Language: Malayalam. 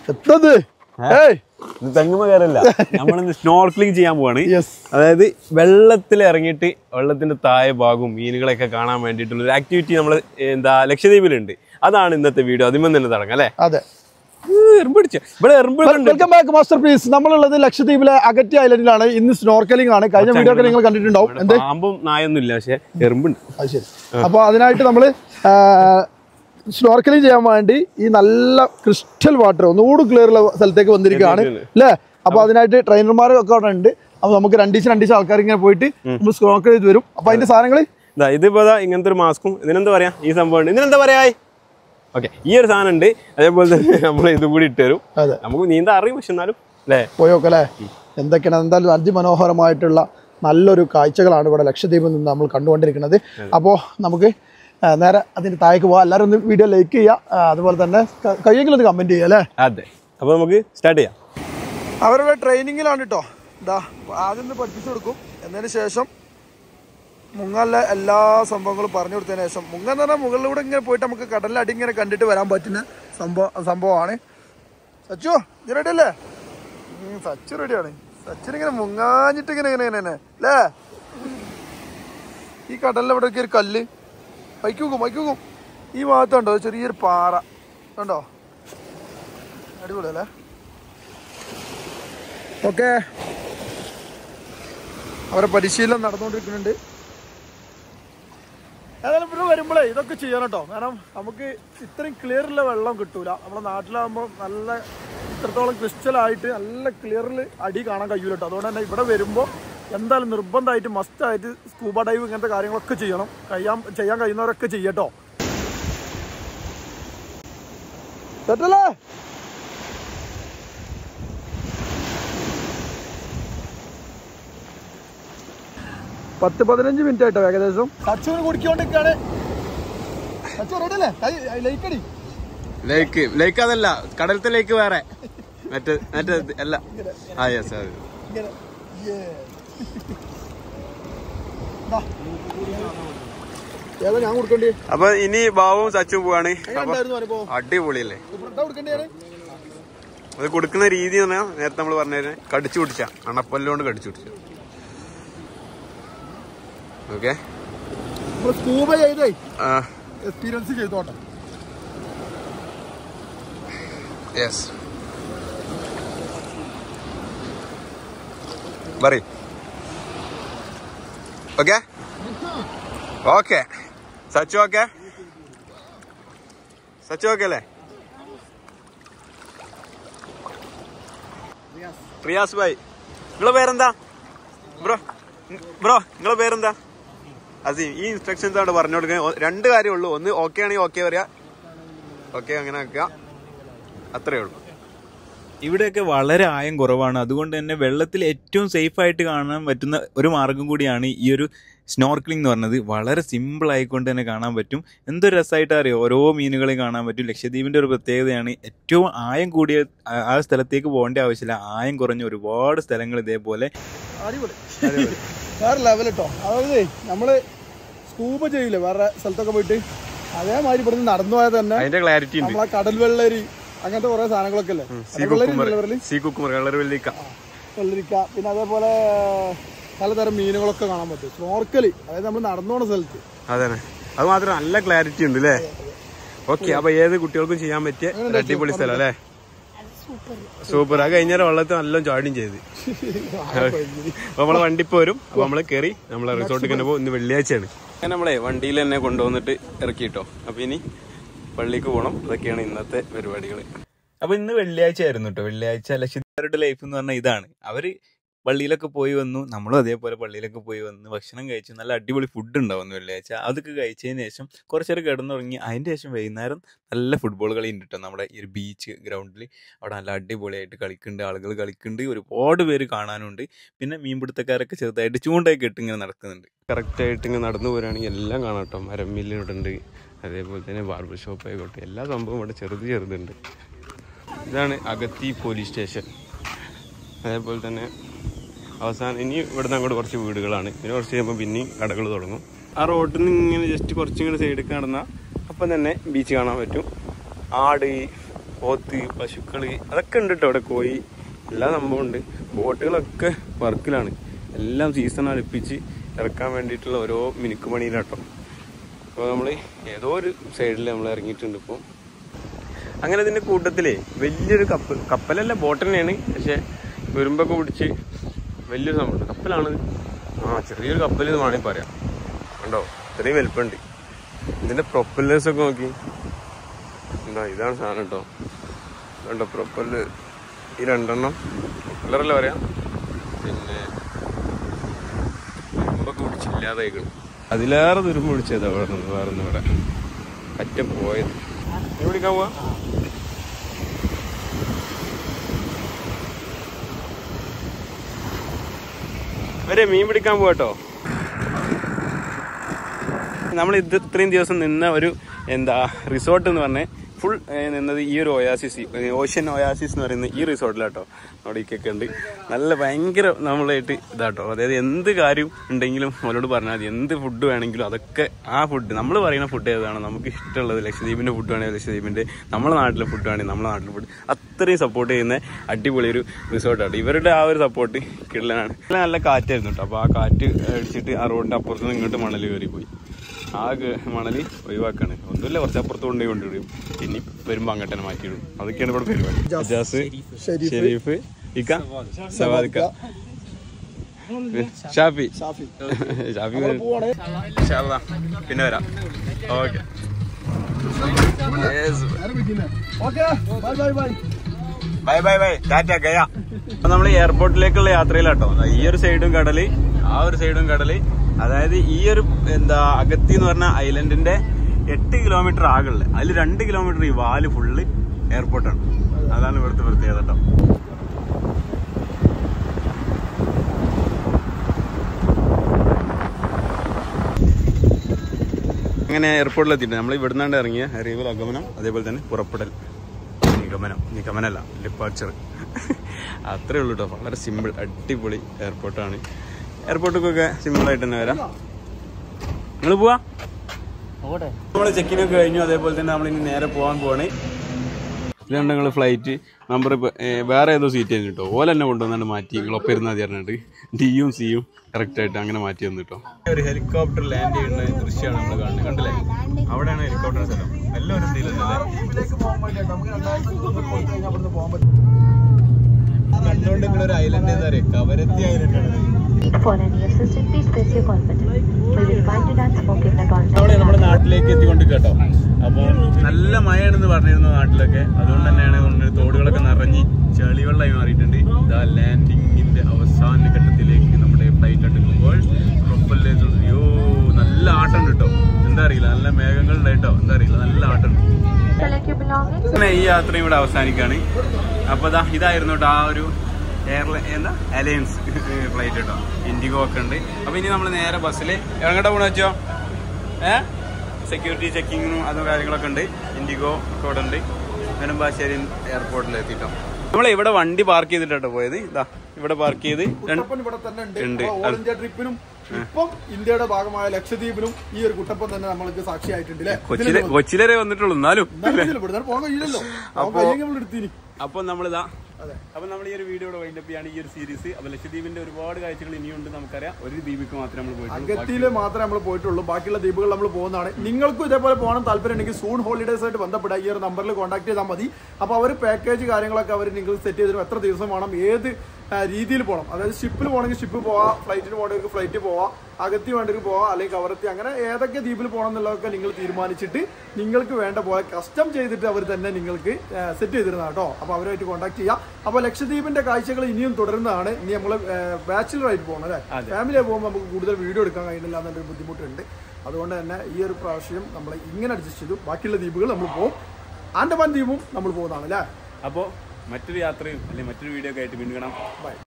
എത്തത് ഏയ് ഇത് തെങ്ങുമ്പോ കയറില്ല നമ്മളിന്ന് സ്നോർക്ലിംഗ് ചെയ്യാൻ പോവാണ് യെസ് അതായത് വെള്ളത്തിൽ ഇറങ്ങിയിട്ട് വെള്ളത്തിന്റെ താഴെ ഭാഗവും മീനുകളെയൊക്കെ കാണാൻ വേണ്ടിയിട്ടുള്ള ഒരു ആക്ടിവിറ്റി നമ്മൾ എന്താ ലക്ഷദ്വീപിലുണ്ട് അതാണ് ഇന്നത്തെ വീഡിയോ അതിമ തന്നെ തുടങ്ങാം അല്ലേ അതെ എറുമ്പിടിച്ച ഇവിടെ എറുമ്പുകളുണ്ട് വെൽക്കം ബാക്ക് മാസ്റ്റർ പീസ് നമ്മളുള്ളത് ലക്ഷദ്വീപിലെ അഗറ്റി ഐലൻഡിലാണ് ഇന്ന് സ്നോർക്കലിംഗ് ആണ് കഴിഞ്ഞ വീഡിയോ ഒക്കെ നിങ്ങൾ കണ്ടിട്ടുണ്ടാവും എന്ത് പാമ്പും നായൊന്നും ഇല്ല പക്ഷെ എറുമ്പുണ്ട് അത് ശരി അപ്പോൾ അതിനായിട്ട് നമ്മൾ സ്നോർക്കലിംഗ് ചെയ്യാൻ വേണ്ടി ഈ നല്ല ക്രിസ്റ്റൽ വാട്ടർ ഒന്നുകൂടി ക്ലിയർ ഉള്ള സ്ഥലത്തേക്ക് വന്നിരിക്കുകയാണ് അല്ലേ അപ്പോൾ അതിനായിട്ട് ട്രെയിനർമാരും ഒക്കെ അവിടെ ഉണ്ട് അപ്പോൾ നമുക്ക് രണ്ടീച്ച് രണ്ടീച്ച് ആൾക്കാർ ഇങ്ങനെ പോയിട്ട് നമ്മൾ സ്നോർക്കൽ ചെയ്ത് വരും അപ്പോൾ അതിന്റെ സാധനങ്ങൾ ഇതാ ഇതിപ്പോ ദാ ഇങ്ങനത്തെ ഒരു മാസ്കും ഇതിനെന്താ പറയാ ഈ സംഭവം ഉണ്ട് ഇതിനെന്താ പറയാ ഓക്കെ ഈ ഒരു സാധനം ഉണ്ട് അതേപോലെ തന്നെ നമ്മൾ ഇതും കൂടി ഇട്ട് തരും അതെ നമുക്ക് നീന്താൻ അറിയും പക്ഷെ എന്നാലും അല്ലേ പോയോക്കെ അല്ലേ എന്തൊക്കെയാണ് എന്തായാലും അതിമനോഹരമായിട്ടുള്ള നല്ലൊരു കാഴ്ചകളാണ് ഇവിടെ ലക്ഷദ്വീപിൽ നിന്ന് നമ്മൾ കണ്ടുകൊണ്ടിരിക്കുന്നത് അപ്പോൾ നമുക്ക് ആ, നേരെ അതിന് താഴേക്ക് പോകാം എല്ലാവരും ഒന്ന് വീഡിയോ ലൈക്ക് ചെയ്യുക ആ, അതുപോലെ തന്നെ ക- കഴിയെങ്കിലും ഒന്ന് കമൻറ്റ് ചെയ്യുക അല്ലേ അതെ അപ്പൊ നമുക്ക് സ്റ്റാർട്ട് ചെയ്യാം അവരുടെ ട്രെയിനിങ്ങിലാണ് കേട്ടോ ഇതാ ആദ്യം ഒന്ന് പഠിപ്പിച്ചു കൊടുക്കും എന്നതിന് ശേഷം മുങ്ങാനുള്ള എല്ലാ സംഭവങ്ങളും പറഞ്ഞു കൊടുത്തതിന് ശേഷം മുങ്ങ എന്ന് പറഞ്ഞാൽ മുകളിലൂടെ ഇങ്ങനെ പോയിട്ട് നമുക്ക് കടലിൽ അടി ഇങ്ങനെ കണ്ടിട്ട് വരാൻ പറ്റുന്ന സംഭവം സംഭവമാണ് സച്ചു ഇത് റെഡി അല്ലേ ഉം, സച്ചു റെഡിയാണ് സച്ചിനിങ്ങനെ മുങ്ങാഞ്ഞിട്ട് ഇങ്ങനെ ഇങ്ങനെ ഇങ്ങനെ ഇങ്ങനെ അല്ലേ ഈ കടലിൽ ഇവിടെ ഒരു കല്ല് മൈക്കൂക്കും മൈക്കൂക്കും ഈ ഭാഗത്തുണ്ടോ ചെറിയൊരു പാറ കണ്ടോ അടിപൊളി അല്ലേ ഓക്കെ അവരെ പരിശീലനം നടന്നുകൊണ്ടിരിക്കുന്നുണ്ട് ഏതായാലും ഇവിടെ വരുമ്പോഴേ ഇതൊക്കെ ചെയ്യണം കേട്ടോ കാരണം നമുക്ക് ഇത്രയും ക്ലിയർ ഉള്ള വെള്ളം കിട്ടൂല നമ്മുടെ നാട്ടിലാകുമ്പോൾ നല്ല ഇത്രത്തോളം ക്രിസ്റ്റൽ ആയിട്ട് നല്ല ക്ലിയറിൽ അടി കാണാൻ കഴിയൂല കേട്ടോ അതുകൊണ്ട് തന്നെ ഇവിടെ വരുമ്പോൾ എന്തായാലും നിർബന്ധമായിട്ട് മസ്റ്റ് ആയിട്ട് സ്കൂബ ഡൈവ് ഇങ്ങനത്തെ കാര്യങ്ങളൊക്കെ ചെയ്യണം കഴിയാൻ ചെയ്യാൻ കഴിയുന്നവരൊക്കെ ചെയ്യട്ടോ സെറ്റല്ലേ പത്ത് പതിനഞ്ച് മിനിറ്റ് ആയിട്ടോ ഏകദേശം സച്ചുവിന് കുടിക്കൊണ്ടിരിക്കാണ് സച്ചു റെഡി അല്ലേ ലൈക്ക് അടി ലേക്ക് ലേക്ക് അതല്ല കടലത്തെ ലേക്ക് വേറെ മറ്റേ മറ്റേ ഇത് അല്ല ആ യെസ് അത് ഇങ്ങനെ ദാ. ഏതാ ഞാൻ കൊടുക്കണ്ടേ അപ്പൊ ഇനി ബാവും സച്ചും പോവാണ് അപ്പൊ ഉണ്ടായിരുന്നു അനുഭവം അടിപൊളിയല്ലേ എന്താ കൊടുക്കണ്ടേ അത് കൊടുക്കുന്ന രീതി എന്ന് പറഞ്ഞാൽ നേരത്തെ നമ്മൾ പറഞ്ഞ കടിച്ചു പിടിച്ച അണപ്പല്ലുകൊണ്ട് കടിച്ചു പിടിച്ച ഓക്കെ നമ്മൾ സ്കൂബ ചെയ്തേ എക്സ്പീരിയൻസ് ചെയ്തോട്ടെ യെസ് പറ okay okay Sachu okay Sachu okay അല്ലേ റിയാസ് ഭായ് നിങ്ങളെ പേരെന്താ ബ്രോ ബ്രോ നിങ്ങളെ പേരെന്താ അസീം ഈ ഇൻസ്ട്രക്ഷൻസ് അവിടെ പറഞ്ഞു കൊടുക്കുക രണ്ട് കാര്യമുള്ളൂ ഒന്ന് ഓക്കെ ആണെങ്കിൽ ഓക്കെ പറയാ ഓക്കെ അങ്ങനെ ആക്കുക അത്രേ ഉള്ളൂ ഇവിടെയൊക്കെ വളരെ ആയം കുറവാണ് അതുകൊണ്ട് തന്നെ വെള്ളത്തിൽ ഏറ്റവും സേഫ് ആയിട്ട് കാണാൻ പറ്റുന്ന ഒരു മാർഗം കൂടിയാണ് ഈ ഒരു സ്നോർക്ലിംഗ് എന്ന് പറഞ്ഞത് വളരെ സിമ്പിൾ ആയിക്കൊണ്ട് തന്നെ കാണാൻ പറ്റും എന്തൊരു രസമായിട്ട് അറിയോ ഓരോ മീനുകളെയും കാണാൻ പറ്റും ലക്ഷദ്വീപിന്റെ ഒരു പ്രത്യേകതയാണ് ഏറ്റവും ആയം കൂടിയ ആ- ആ സ്ഥലത്തേക്ക് പോകേണ്ട ആവശ്യമില്ല ആയം കുറഞ്ഞ ഒരുപാട് സ്ഥലങ്ങൾ ഇതേപോലെ അടിപൊളി വേറെ ലെവൽ കേട്ടോ അതായത് നമ്മള് സ്കൂബ ചെയ്യില്ലേ വേറെ സ്ഥലത്തൊക്കെ പോയിട്ട് അതേമാതിരി ഇവിടുന്ന് നടന്നു പോയാൽ തന്നെ അതിന്റെ ക്ലാരിറ്റി ഉണ്ട് നമ്മളെ കടൽ വെള്ളരി അങ്ങനത്തെ കുറെ സാധനങ്ങളൊക്കെ അല്ലേ സീ കടൽ വെള്ളരി കുക്കുമർ ഉണ്ടല്ലോ ഇവരില്? സീ കുക്കുമർ കളർ വെള്ളിക്ക വെള്ളരിക്ക പിന്നെ അതേപോലെ പലതരം മീനുകളൊക്കെ കാണാൻ പറ്റും സ്നോർക്കല് അതായത് നമ്മൾ നടന്നു പോണ സ്ഥലത്ത് അതന്നെ അത് മാത്രം നല്ല ക്ലാരിറ്റി ഉണ്ട് അല്ലേ ഓക്കെ അപ്പൊ ഏത് കുട്ടികൾക്കും ചെയ്യാൻ പറ്റിയ ഒരു അടിപൊളി സ്ഥലം അല്ലേ സൂപ്പർ അത് കഴിഞ്ഞാൽ വെള്ളത്തിൽ നല്ല ചാടിയും ചെയ്ത് അപ്പൊ നമ്മളെ വണ്ടി ഇപ്പൊ വരും അപ്പൊ നമ്മള് കയറി നമ്മളെ റിസോർട്ടിൽ തന്നെ പോകും ഇന്ന് വെള്ളിയാഴ്ചയാണ് അങ്ങനെ നമ്മളെ വണ്ടിയിൽ തന്നെ കൊണ്ടുവന്നിട്ട് ഇറക്കിട്ടോ അപ്പൊ ഇനി പള്ളിക്ക് പോകണം ഇതൊക്കെയാണ് ഇന്നത്തെ പരിപാടികൾ അപ്പൊ ഇന്ന് വെള്ളിയാഴ്ച ആയിരുന്നു കേട്ടോ വെള്ളിയാഴ്ച ലക്ഷദ്വീപരുടെ ലൈഫ് എന്ന് പറഞ്ഞാൽ ഇതാണ് അവര് പള്ളിയിലൊക്കെ പോയി വന്നു നമ്മളും അതേപോലെ പള്ളിയിലൊക്കെ പോയി വന്ന് ഭക്ഷണം കഴിച്ചു നല്ല അടിപൊളി ഫുഡ് ഉണ്ടാവുന്നു വെള്ളിയാഴ്ച അതൊക്കെ കഴിച്ചതിന് ശേഷം കുറച്ചേരം കിടന്നുറങ്ങി അതിന്റെ ശേഷം വൈകുന്നേരം നല്ല ഫുട്ബോൾ കളി ഉണ്ട് കേട്ടോ നമ്മുടെ ഈ ഒരു ബീച്ച് ഗ്രൗണ്ടിൽ അവിടെ നല്ല അടിപൊളിയായിട്ട് കളിക്കുന്നുണ്ട് ആളുകൾ കളിക്കുന്നുണ്ട് ഒരുപാട് പേര് കാണാനുണ്ട് പിന്നെ മീൻപിടുത്തക്കാരൊക്കെ ചെറുതായിട്ട് ചൂണ്ടയൊക്കെ ഇട്ട് ഇങ്ങനെ നടക്കുന്നുണ്ട് കറക്റ്റ് ആയിട്ട് ഇങ്ങനെ നടന്നു പോരുകയാണെങ്കിൽ എല്ലാം കാണാം കേട്ടോ മരമില്ല് ഇവിടെ ഉണ്ട് അതേപോലെ തന്നെ ബാർബർ ഷോപ്പ് ആയിക്കോട്ടെ എല്ലാ സംഭവം ഇവിടെ ചെറുത് ചെറുതുണ്ട് ഇതാണ് അഗത്തി പോലീസ് സ്റ്റേഷൻ അതേപോലെ തന്നെ അവസാനം ഇനി ഇവിടുന്ന് അങ്ങോട്ട് കുറച്ച് വീടുകളാണ് പിന്നെ കുറച്ച് കഴിയുമ്പോൾ പിന്നെയും കടകൾ തുടങ്ങും ആ റോഡിൽ നിന്ന് ഇങ്ങനെ ജസ്റ്റ് കുറച്ചും കൂടി സൈഡിൽ നടന്നാൽ അപ്പം തന്നെ ബീച്ച് കാണാൻ പറ്റും ആട് പോത്ത് പശുക്കള് അതൊക്കെ ഉണ്ട് കേട്ടോ അവിടെ കോഴി എല്ലാ സംഭവം ഉണ്ട് ബോട്ടുകളൊക്കെ വർക്കിലാണ് എല്ലാം സീസൺ അടുപ്പിച്ച് ഇറക്കാൻ വേണ്ടിയിട്ടുള്ള ഓരോ മിനുക്കുമണിയിലാട്ടോ അപ്പോൾ നമ്മൾ ഏതോ ഒരു സൈഡിൽ നമ്മൾ ഇറങ്ങിയിട്ടുണ്ട് ഇപ്പോൾ അങ്ങനെ ഇതിന്റെ കൂട്ടത്തിലേ വലിയൊരു കപ്പൽ കപ്പലല്ല ബോട്ട് തന്നെയാണ് പക്ഷെ വരുമ്പൊക്കെ പിടിച്ച് വലിയൊരു സംഭവം കപ്പലാണ് ആ ചെറിയൊരു കപ്പൽ എന്ന് വേണമെങ്കിൽ പറയാം കണ്ടോ ഇത്രയും വലുപ്പമുണ്ട് ഇതിന്റെ പ്രൊപ്പല്ലേഴ്സ് ഒക്കെ നോക്കി എന്താ ഇതാണ് സാധനം കേട്ടോ കണ്ടോ പ്രൊപ്പല് ഈ രണ്ടെണ്ണം പ്രൊപ്പല്ലറല്ലേ പറയാം പിന്നെ തുരുമ്പൊക്കെ പിടിച്ചില്ലാതായിക്കണം അതിലേറെ തുരുമ്പ് പിടിച്ചതാ അവിടെ നിന്ന് വേറെ ഒന്ന് ഇവിടെ പറ്റ പോയത് നീ വിളിക്കാൻ പോവാ വരെ മീൻ പിടിക്കാൻ പോവാട്ടോ നമ്മൾ ഇത് ഇത്രയും ദിവസം നിന്ന ഒരു എന്താ റിസോർട്ട് എന്ന് പറഞ്ഞ ഫുൾ നിന്നത് ഈ ഒരു ഒയാസിസ് ഓഷ്യൻ ഒയാസിസ് എന്ന് പറയുന്ന ഈ റിസോർട്ടിലാട്ടോ അവിടെ ഇക്കൊക്കെ ഉണ്ട് നല്ല ഭയങ്കര നമ്മളായിട്ട് ഇതാട്ടോ അതായത് എന്ത് കാര്യം ഉണ്ടെങ്കിലും അവരോട് പറഞ്ഞാൽ മതി എന്ത് ഫുഡ് വേണമെങ്കിലും അതൊക്കെ ആ ഫുഡ് നമ്മൾ പറയുന്ന ഫുഡ് ഏതാണ് നമുക്ക് ഇഷ്ടമുള്ളത് ലക്ഷദ്വീപിന്റെ ഫുഡ് വേണമെങ്കിൽ ലക്ഷദ്വീപിന്റെ നമ്മുടെ നാട്ടിലെ ഫുഡ് വേണമെങ്കിൽ നമ്മുടെ നാട്ടിലെ ഫുഡ് അത്രയും സപ്പോർട്ട് ചെയ്യുന്ന അടിപൊളി ഒരു റിസോർട്ടാണ് ഇവരുടെ ആ ഒരു സപ്പോർട്ട് കിടലനാണ് നല്ല കാറ്റായിരുന്നു കേട്ടോ അപ്പോൾ ആ കാറ്റ് അടിച്ചിട്ട് ആ റോഡിന്റെ അപ്പുറത്തുനിന്ന് ഇങ്ങോട്ട് മണൽ കയറി പോയി ആ ഗ- മണല് ഒഴിവാക്കാണ് ഒന്നുമില്ല കുറച്ച് അപ്പുറത്ത് കൊണ്ടുപോയി കൊണ്ടുവിടും പിന്നെ വരുമ്പോ അങ്ങോട്ട് തന്നെ മാറ്റിയിടും അതൊക്കെയാണ് ഇവിടെ പരിപാടി അജാസ് ഷെരീഫ് ഇക്ക സവാദിക്ക ഷാഫി ഷാഫി ഷാഫി നമ്മള് പോവാണ് ഇൻഷാ അല്ലാ. പിന്നെ വരാം okay okay bye bye bye bye bye bye ടാറ്റ ഗയ അപ്പൊ നമ്മൾ എയർപോർട്ടിലേക്കുള്ള യാത്രയിലാട്ടോ ദാ ഈ ഒരു സൈഡും കടല് ആ ഒരു സൈഡും കടല് അതായത് ഈ ഒരു എന്താ അഗത്തി എന്ന് പറഞ്ഞ ഐലൻഡിന്റെ എട്ട് കിലോമീറ്റർ ആകുള്ളത് അതിൽ രണ്ട് കിലോമീറ്റർ ഈ വാല് ഫുള്ള് എയർപോർട്ടാണ് അതാണ് ഇവിടുത്തെ പ്രത്യേകത കേട്ടോ അങ്ങനെ എയർപോർട്ടിൽ എത്തിയിട്ട് നമ്മൾ ഇവിടുന്നാണ്ട് ഇറങ്ങിയ അറീവൽ അഗമനം അതേപോലെ തന്നെ പുറപ്പെടൽ നിഗമനം നിഗമനല്ല ഡിപ്പാർച്ചർ അത്രേ ഉള്ളൂ കേട്ടോ വളരെ സിമ്പിൾ അടിപൊളി എയർപോർട്ടാണ് എയർപോർട്ടിലേക്കൊക്കെ സിമ്പിൾ ആയിട്ട് തന്നെ വരാം നിങ്ങൾ പോവാ നമ്മൾ ചെക്കിനൊക്കെ കഴിഞ്ഞു അതേപോലെ തന്നെ നമ്മൾ ഇനി നേരെ പോകാൻ പോവാണ് ഇല്ലാണ്ട് ഞങ്ങൾ ഫ്ലൈറ്റ് നമ്പർ വേറെ ഏതോ സീറ്റ് ആയിരുന്നു കേട്ടോ ഓല തന്നെ കൊണ്ടുവന്നാണ്ട് മാറ്റി നിങ്ങളൊപ്പം ഇരുന്നാൽ മതി പറഞ്ഞിട്ട് ഡിയും സിയും കറക്റ്റ് ആയിട്ട് അങ്ങനെ മാറ്റി വന്നു കേട്ടോ ഒരു ഹെലികോപ്റ്റർ ലാൻഡ് ചെയ്യുന്ന ദൃശ്യമാണ് നമ്മൾ കാണുന്നത് കണ്ടില്ലേ അവിടെയാണ് ഹെലികോപ്റ്റർ സ്ഥലം എല്ലാവരും ഇതിലല്ലേ ഇതിലേക്ക് പോകാൻ വേണ്ടിയിട്ട് നമുക്ക് രണ്ടായിരത്തി മുന്നൂറ് പോയി കഴിഞ്ഞാൽ അവിടുന്ന് പോകാൻ പറ്റും കണ്ടുകൊണ്ട് നിങ്ങളൊരു ഐലൻഡ് എന്താ പറയുക കവരത്തി ഐലൻഡ് ആണ് For any assistance, please press your call button. We will find you that smoking the അവിടെ contact. നമ്മുടെ നാട്ടിലേക്ക് എത്തിക്കൊണ്ട് കേട്ടോ അപ്പോൾ നല്ല മഴയാണെന്ന് പറഞ്ഞിരുന്നു നാട്ടിലൊക്കെ അതുകൊണ്ട് തന്നെയാണ് തോന്നുന്നത് തോടുകളൊക്കെ നിറഞ്ഞ് ചെളിവെള്ളമായി മാറിയിട്ടുണ്ട് ഇതാ ലാൻഡിങ്ങിന്റെ അവസാന ഘട്ടത്തിലേക്ക് നമ്മുടെ ഫ്ലൈറ്റ് എടുക്കുമ്പോൾ പ്രൊപ്പല്ലേഴ്സ് അയ്യോ നല്ല ആട്ടം കേട്ടോ എന്താ അറിയില്ല നല്ല മേഘങ്ങൾ ഉണ്ടായിട്ടോ എന്താ അറിയില്ല നല്ല ആട്ടം Select your belongings. അങ്ങനെ ഈ യാത്ര ഇവിടെ അവസാനിക്കാണ് അപ്പൊ ദാ ഇതായിരുന്നു കേട്ടോ ആ ഒരു എയർലൈൻ എന്താ അലയൻസ് ഫ്ലൈറ്റ് കേട്ടോ ഇൻഡിഗോ ഒക്കെ ഉണ്ട് അപ്പൊ ഇനി നമ്മൾ നേരെ ബസ്സിൽ എങ്ങോട്ടാ പോണ വെച്ചോ ഏ സെക്യൂരിറ്റി ചെക്കിങ്ങും അതും കാര്യങ്ങളൊക്കെ ഉണ്ട് ഇൻഡിഗോ ഒക്കെ ഇവിടെ ഉണ്ട് നെടുമ്പാശ്ശേരി എയർപോർട്ടിൽ എത്തിട്ടോ നമ്മൾ ഇവിടെ വണ്ടി പാർക്ക് ചെയ്തിട്ടോ പോയത് ഇതാ ഇവിടെ പാർക്ക് ചെയ്ത് രണ്ട് കുട്ടപ്പൻ ഇവിടെ തന്നെ ഉണ്ട് ഉണ്ട്. അപ്പൊ ഓൾ ഇന്ത്യ ട്രിപ്പിനും ഇപ്പം ഇന്ത്യയുടെ ഭാഗമായ ലക്ഷദ്വീപിനും ഈ ഒരു കുട്ടപ്പൻ തന്നെ നമ്മൾക്ക് സാക്ഷിയായിട്ടുണ്ട് അല്ലേ കൊച്ചിലെ കൊച്ചിലരെ വന്നിട്ടുള്ളൂ എന്നാലും ഇവിടെ പോകാൻ കഴിയില്ലല്ലോ അപ്പൊ- കഴിയെങ്കിൽ നമ്മൾ എടുത്തിന് അപ്പൊ നമ്മളിതാ അപ്പൊ നമ്മൾ ഈ ഒരു വീഡിയോയുടെ വൈൻഡപ്പ് ചെയ്യാണ് ഈ ഒരു സീരീസ് അപ്പൊ ലക്ഷദ്വീപിന്റെ ഒരുപാട് കാഴ്ചകൾ ഇനിയുണ്ട് നമുക്കറിയാം ഒരു ദ്വീപിക്ക് മാത്രമേ നമ്മൾ പോയിട്ടുള്ളൂ അഗത്തിയിൽ മാത്രമേ നമ്മൾ പോയിട്ടുള്ളൂ ബാക്കിയുള്ള ദ്വീപുകൾ നമ്മൾ പോകുന്നതാണ് നിങ്ങൾക്കും ഇതേപോലെ പോകണം താല്പര്യം ഉണ്ടെങ്കിൽ സൂൺ ഹോളിഡേസ് ആയിട്ട് ബന്ധപ്പെടുക ഈ ഒരു നമ്പറിൽ കോൺടാക്ട് ചെയ്താൽ മതി അപ്പോൾ അവർ പാക്കേജ് കാര്യങ്ങളൊക്കെ അവർ നിങ്ങൾ സെറ്റ് ചെയ്തിരും എത്ര ദിവസം വേണം ഏത് ആ, രീതിയിൽ പോകണം അതായത് ഷിപ്പിൽ പോകണമെങ്കിൽ ഷിപ്പ് പോവാം ഫ്ലൈറ്റിന് പോകണമെങ്കിൽ ഫ്ലൈറ്റ് പോവാം അകത്തി വേണ്ടെങ്കിൽ പോവാം അല്ലെങ്കിൽ കവറത്തി അങ്ങനെ ഏതൊക്കെ ദ്വീപിൽ പോകണം എന്നുള്ളതൊക്കെ നിങ്ങൾ തീരുമാനിച്ചിട്ട് നിങ്ങൾക്ക് വേണ്ട പോലെ കസ്റ്റം ചെയ്തിട്ട് അവർ തന്നെ നിങ്ങൾക്ക് സെറ്റ് ചെയ്തിരുന്ന കേട്ടോ അപ്പോൾ അവരുമായിട്ട് കോൺടാക്ട് ചെയ്യാം അപ്പോൾ ലക്ഷദ്വീപിന്റെ കാഴ്ചകൾ ഇനിയും തുടരുന്നതാണ് ഇനി നമ്മൾ ബാച്ചിലർ ആയിട്ട് പോകണം അല്ലേ ഫാമിലി പോകുമ്പോൾ നമുക്ക് കൂടുതൽ വീഡിയോ എടുക്കാൻ കഴിയുന്നില്ല എന്നൊരു ബുദ്ധിമുട്ടുണ്ട് അതുകൊണ്ട് തന്നെ ഈ ഒരു പ്രാവശ്യം നമ്മൾ ഇങ്ങനെ അഡ്ജസ്റ്റ് ചെയ്തു ബാക്കിയുള്ള ദ്വീപുകൾ നമ്മൾ പോകും ആൻഡമാൻ ദ്വീപും നമ്മൾ പോകുന്നതാണ് അല്ലേ അപ്പോൾ മറ്റൊരു യാത്രയും അല്ലെങ്കിൽ മറ്റൊരു വീഡിയോ ഒക്കെ ആയിട്ട് വീണ്ടും കാണാം ബൈ